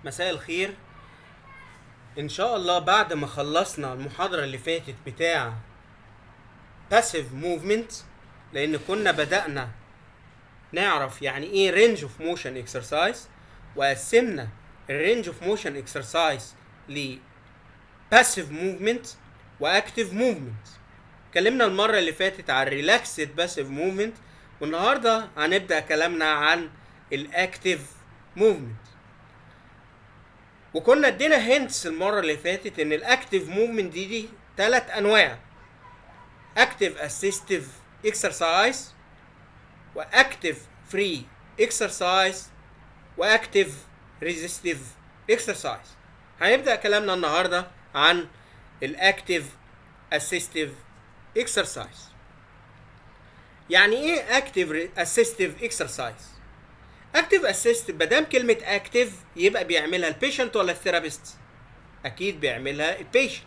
مساء الخير ان شاء الله بعد ما خلصنا المحاضرة اللي فاتت بتاع passive movement لان كنا بدأنا نعرف يعني ايه range of motion exercise وقسمنا الرينج اوف موشن اكسرسايز ل passive movement واكتيف movement اتكلمنا المرة اللي فاتت عن relaxed passive movement والنهاردة هنبدأ كلامنا عن الاكتيف movement وكنا ادينا هنتس المرة اللي فاتت ان الاكتيف موفمنت دي دي تلات انواع اكتيف اسيستيف اكسرسايز واكتيف فري اكسرسايز واكتيف ريزيستيف اكسرسايز هنبدأ كلامنا النهاردة عن الاكتيف اسيستيف اكسرسايز يعني ايه اكتيف اسيستيف اكسرسايز اكتيف اسيست ما دام كلمه اكتيف يبقى بيعملها البيشنت ولا الثيرابيست اكيد بيعملها البيشنت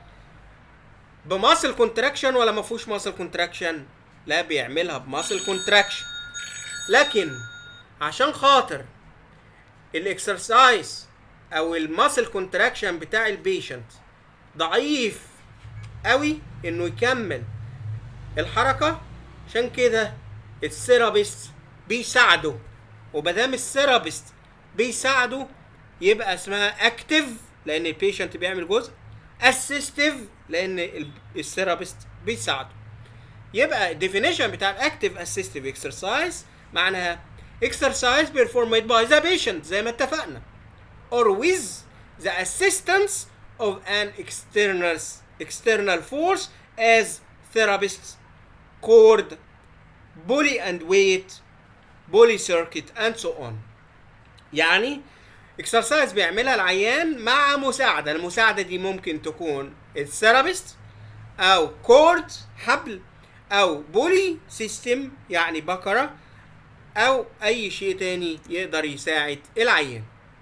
بماسل كونتراكشن ولا ما فيهوش ماسل كونتراكشن لا بيعملها بماسل كونتراكشن لكن عشان خاطر الاكسرسايز او الماسل كونتراكشن بتاع البيشنت ضعيف قوي انه يكمل الحركه عشان كده الثيرابيست بيساعده ومادام الثيرابيست بيساعده يبقى اسمها اكتيف لان البيشنت بيعمل جزء اسيستيف لان الثيرابيست بيساعده يبقى الديفينيشن بتاع الاكتيف اسيستيف اكسرسايز معناها exercise performed by the patient زي ما اتفقنا or with the assistance of an external external force as therapists cord bully and weight بولي سيركت اند سو اون يعني اكسرسايز بيعملها العيان مع مساعده المساعده دي ممكن تكون الثيرابيست او كورد حبل او بولي سيستم يعني بكره او اي شيء تاني يقدر يساعد العيان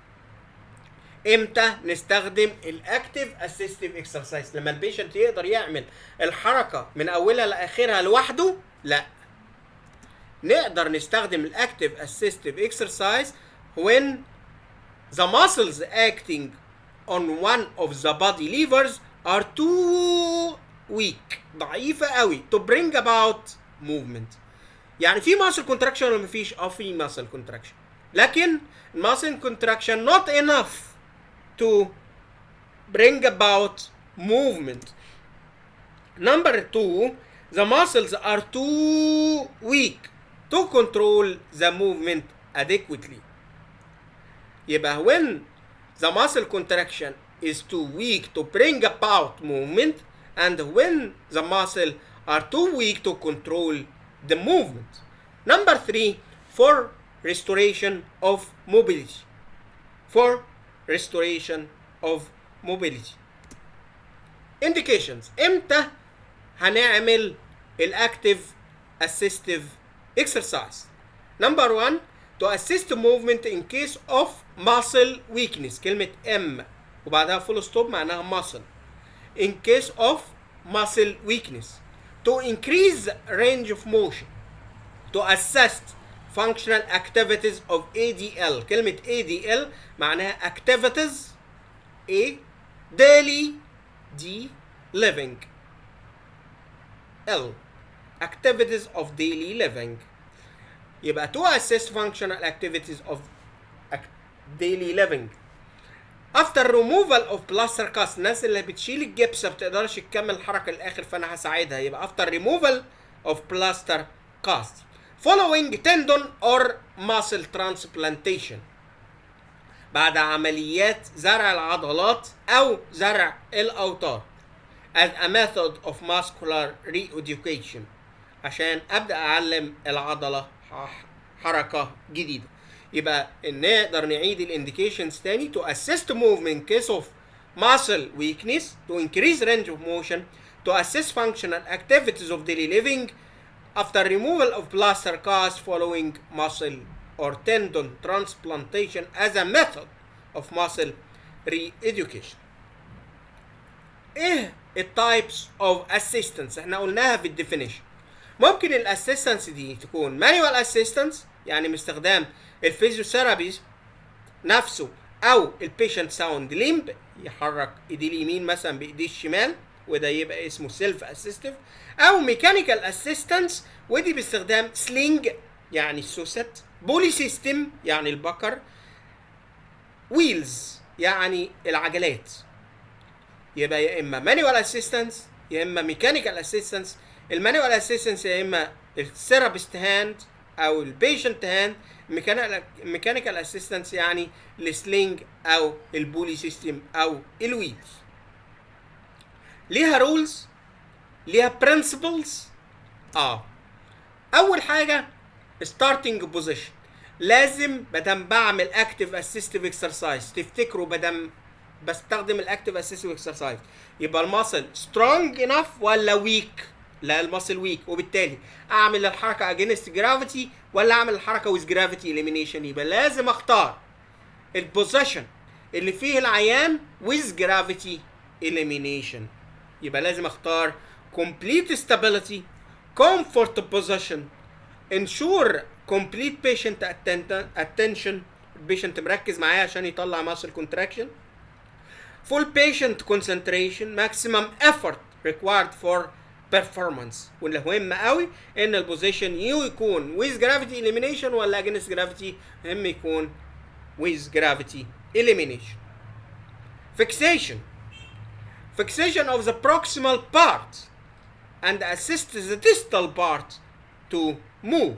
امتى نستخدم الاكتيف اسيستيف اكسرسايز لما البيشنت يقدر يعمل الحركه من اولها لاخرها لوحده لا نقدر نستخدم الاكتيف اسيستيف اكسرسايز when the muscles acting on one of the body levers are too weak ضعيفة قوي to bring about movement يعني في muscle contraction ولا مفيش؟ اه في muscle contraction لكن muscle contraction not enough to bring about movement number two the muscles are too weak to control the movement adequately. يبقى when the muscle contraction is too weak to bring about movement and when the muscle are too weak to control the movement. Number three, for restoration of mobility. For restoration of mobility. Indications. امتى هنعمل الاكتيف assistive exercise. Number one, to assist movement in case of muscle weakness. كلمة M وبعدها full stop معناها muscle. In case of muscle weakness. To increase range of motion. To assist functional activities of ADL. كلمة ADL معناها activities A daily D living L activities of daily living يبقى to assess functional activities of daily living after removal of plaster cast الناس اللي بتشيل الجبس ما بتقدرش تكمل الحركه للاخر فانا هساعدها يبقى after removal of plaster cast following tendon or muscle transplantation بعد عمليات زرع العضلات او زرع الاوتار as a method of muscular re-education عشان ابدا اعلم العضله حركه جديده يبقى نقدر نعيد الانديكيشنز تاني to assist movement in case of muscle weakness to increase range of motion to assist functional activities of daily living after removal of plaster cast following muscle or tendon transplantation as a method of muscle re-education ايه التايبس اوف اسيستنس احنا قلناها في الديفينيشن ممكن الاسيستنس دي تكون مانيوال اسيستنس يعني باستخدام الفيزيوثيرابي نفسه او البيشنت ساوند ليمب يحرك ايديه اليمين مثلا بايديه الشمال وده يبقى اسمه سيلف اسيستيف او ميكانيكال اسيستنس ودي باستخدام سلينج يعني السوست بولي سيستم يعني البكر ويلز يعني العجلات يبقى يا اما مانيوال اسيستنس يا اما ميكانيكال اسيستنس المانيوال اسيستنس يا اما الثيرابيست هاند او البيشنت هاند ميكانيكال اسيستنس يعني السلينج او البولي سيستم او الويلز ليها رولز ليها برنسبلز اه اول حاجه ستارتنج بوزيشن لازم بدم بعمل اكتيف اسيستيف اكسرسايز تفتكروا بدم بستخدم الاكتيف اسيستيف اكسرسايز يبقى الماسل سترونج انف ولا ويك لا الماسل ويك وبالتالي اعمل الحركه اجينست جرافيتي ولا اعمل الحركه ويز جرافيتي اليمينيشن يبقى لازم اختار البوزيشن اللي فيه العيان ويز جرافيتي اليمينيشن يبقى لازم اختار complete stability comfort position ensure complete patient attention البيشنت مركز معايا عشان يطلع muscle contraction full patient concentration maximum effort required for performance واللي مهم قوي ان البوزيشن يو يكون with gravity elimination ولا against gravity مهم يكون with gravity elimination fixation fixation of the proximal part and assist the distal part to move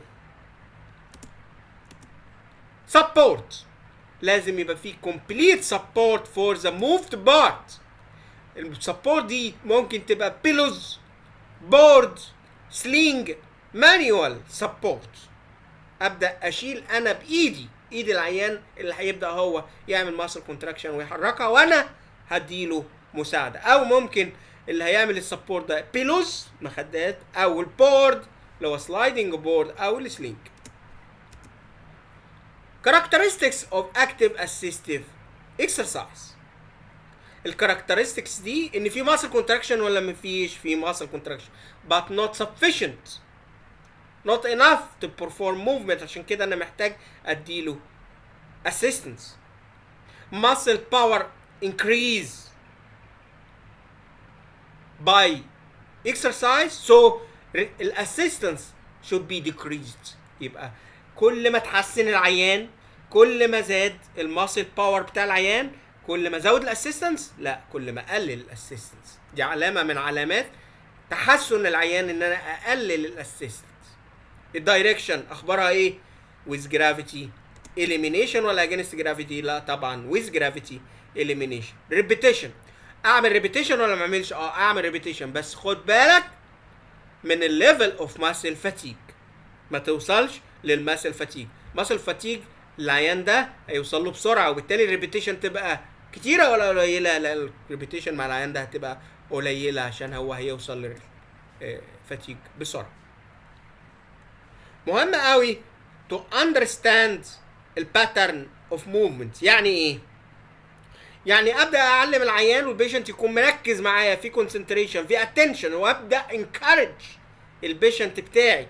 support لازم يبقى فيه complete support for the moved part السبورت دي ممكن تبقى pillows board sling manual support ابدا اشيل انا بايدي ايد العيان اللي هيبدا هو يعمل ماسل كونتراكشن ويحركها وانا هديله مساعده او ممكن اللي هيعمل السبورت ده بيلوز مخدات او البورد اللي هو سلايدنج بورد او السلينج characteristics of active assistive exercise الكاركترستكس دي ان في ماسل كونتراكشن ولا ما فيش في ماسل كونتراكشن but not sufficient not enough to perform movement عشان كده انا محتاج اديله assistance muscle power increase by exercise so الاسيستنس should be decreased يبقى كل ما تحسن العيان كل ما زاد الماسل باور بتاع العيان كل ما زود الاسيستنس لا كل ما قلل الاسيستنس دي علامه من علامات تحسن العيان ان انا اقلل الاسيستنس الدايركشن اخبارها ايه with gravity elimination ولا against gravity لا طبعا with gravity elimination repetition اعمل repetition ولا ما اعملش اه اعمل repetition بس خد بالك من الليفل اوف ماسل فاتيج ما توصلش للماسل فاتيج ماسل فاتيج العيان ده هيوصل له بسرعه وبالتالي الريبيتيشن تبقى كتيره ولا قليله لا الريبيتيشن مع العيان ده هتبقى قليله عشان هو هيوصل للفاتيج بسرعه مهم قوي to understand الباترن اوف موفمنت يعني ايه يعني ابدا اعلم العيان والبيشنت يكون مركز معايا في كونسنتريشن في اتنشن وابدا انكارج البيشنت بتاعي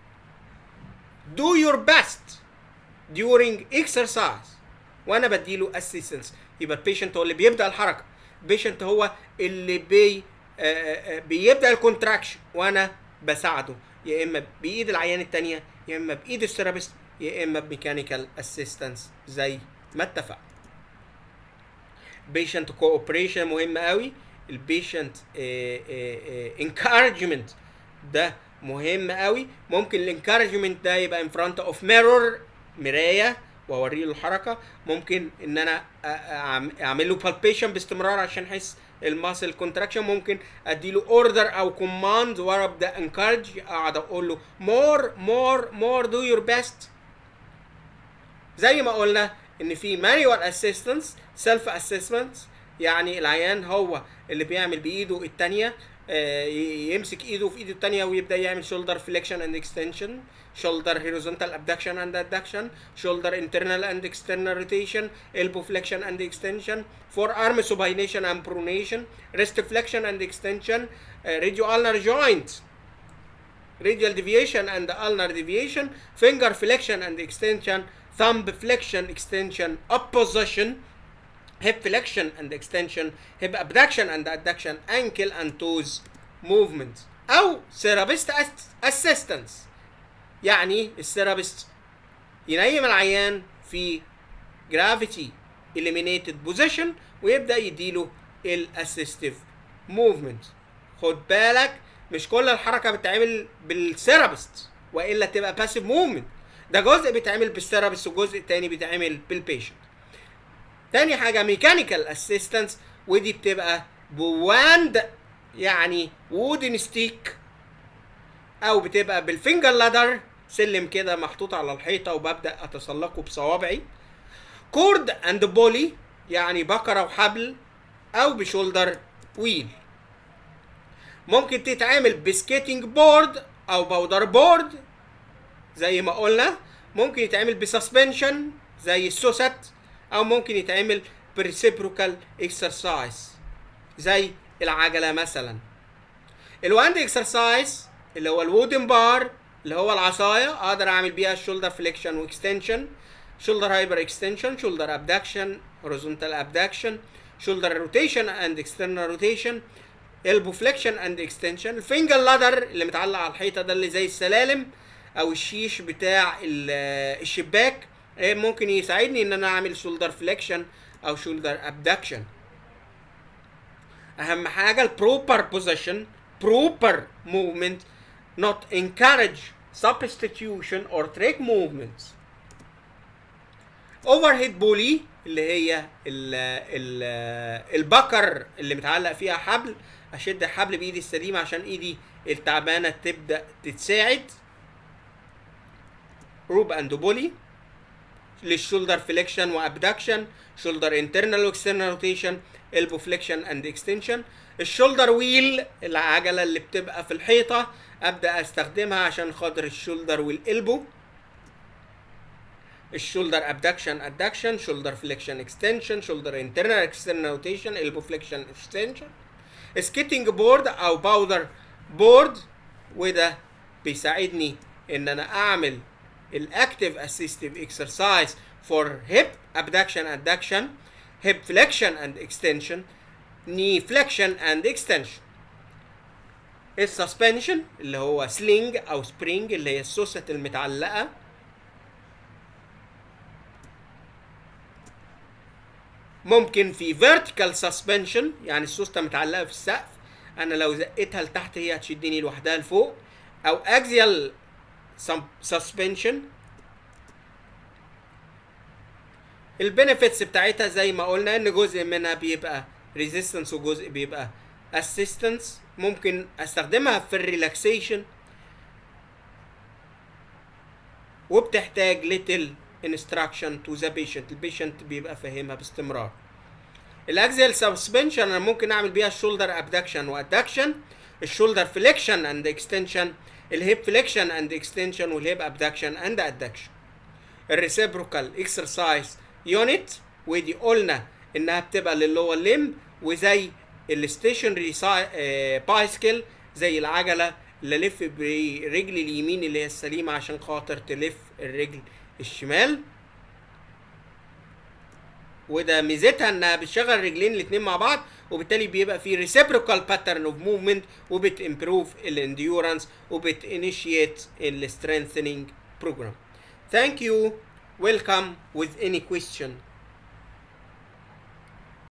do your best during exercise وانا بديله assistance يبقى البيشنت هو اللي بيبدا الحركه البيشنت هو اللي بي آآ آآ بيبدا الكونتراكشن وانا بساعده يا اما بايد العيان التانية يا اما بايد الثيرابيست يا اما بميكانيكال اسيستنس زي ما اتفقنا بيشنت كوبريشن مهم قوي البيشنت انكارجمنت ده مهم قوي ممكن الانكارجمنت ده يبقى ان فرونت اوف ميرور مرايه واوري له الحركه ممكن ان انا اعمل له بالبيشن باستمرار عشان احس الماسل كونتراكشن ممكن ادي له اوردر او كوماند وابدا انكارج اقعد اقول له مور مور مور دو يور بيست زي ما قلنا ان في مانيوال اسيستنس سيلف اسسمنتس يعني العيان هو اللي بيعمل بايده الثانيه يمسك ايده في ايده الثانيه ويبدا يعمل شولدر فليكشن اند اكستنشن شولدر هوريزونتال ابدكشن اند ادكشن شولدر انترنال اند اكسترنال روتيشن elbow flexion and extension forearm supination and pronation wrist flexion and extension uh, radioulnar joint radial deviation and ulnar deviation finger flexion and extension thumb flexion extension opposition hip flexion and extension hip abduction and adduction ankle and toes movements او therapist assistance يعني الثيرابيست ينيم العيان في gravity eliminated position ويبدا يديله الاسيستيف موفمنت خد بالك مش كل الحركه بتتعمل بالثيرابيست والا تبقى باسيف موفمنت ده جزء بيتعمل بالثيرابيست وجزء تاني بيتعمل بالبيشنت تاني حاجه ميكانيكال اسيستنس ودي بتبقى بواند يعني وودن ستيك او بتبقى بالفينجر لادر سلم كده محطوط على الحيطه وببدا اتسلقه بصوابعي كورد اند بولي يعني بكره وحبل او بشولدر ويل ممكن تتعامل بسكيتنج بورد او باودر بورد زي ما قلنا ممكن يتعمل بسسبنشن زي السوست او ممكن يتعمل بريسيبروكال اكسرسايز زي العجله مثلا الواند اكسرسايز اللي هو الوودن بار اللي هو العصايه اقدر اعمل بيها الشولدر فليكشن واكستنشن shoulder hyper extension shoulder abduction horizontal abduction shoulder rotation and external rotation elbow flexion and extension الفينجر لادر اللي متعلق على الحيطه ده اللي زي السلالم او الشيش بتاع الشباك ممكن يساعدني ان انا اعمل shoulder flexion او shoulder abduction اهم حاجه البروبر بوزيشن proper movement not encourage substitution or trick movements اوفر هيد بولي اللي هي ال ال البكر اللي متعلق فيها حبل اشد الحبل بايدي السليمه عشان ايدي التعبانه تبدا تتساعد روب اند بولي للشولدر فليكشن وابدكشن شولدر انترنال واكسترنال روتيشن البو فليكشن اند اكستنشن الشولدر ويل العجله اللي بتبقى في الحيطه ابدا استخدمها عشان خاطر الشولدر والالبو الشولدر ابدكشن ادكشن شولدر فليكشن اكستنشن شولدر انترنال اكسترنال روتيشن البو فليكشن اكستنشن سكيتنج بورد او باودر بورد وده بيساعدني ان انا اعمل الاكتيف اسيستيف اكسرسايز فور هيب ابدكشن ادكشن هيب فليكشن اند اكستنشن knee flexion and extension السسبنشن اللي هو سلينج او سبرينج اللي هي السوسة المتعلقة ممكن في vertical suspension يعني السوسته متعلقه في السقف انا لو زقتها لتحت هي هتشدني لوحدها لفوق او axial suspension البنفيتس بتاعتها زي ما قلنا ان جزء منها بيبقى resistance وجزء بيبقى assistance ممكن استخدمها في الريلاكسيشن وبتحتاج little instruction to the patient البيشنت بيبقى فاهمها باستمرار الاكزيال سسبنشن انا ممكن اعمل بيها الشولدر ابدكشن وادكشن الشولدر فليكشن اند اكستنشن الهيب فليكشن اند اكستنشن والهيب ابدكشن اند ادكشن الريسيبروكال اكسرسايز يونت ودي قلنا انها بتبقى للور ليم وزي الستيشنري بايسكل زي العجله اللي الف برجلي اليمين اللي هي السليمه عشان خاطر تلف الرجل الشمال وده ميزتها انها بتشغل الرجلين الاثنين مع بعض وبالتالي بيبقى في reciprocal pattern of movement وبتimprove الانديورنس وبتinitiate ال strengthening program. Thank you. Welcome with any question.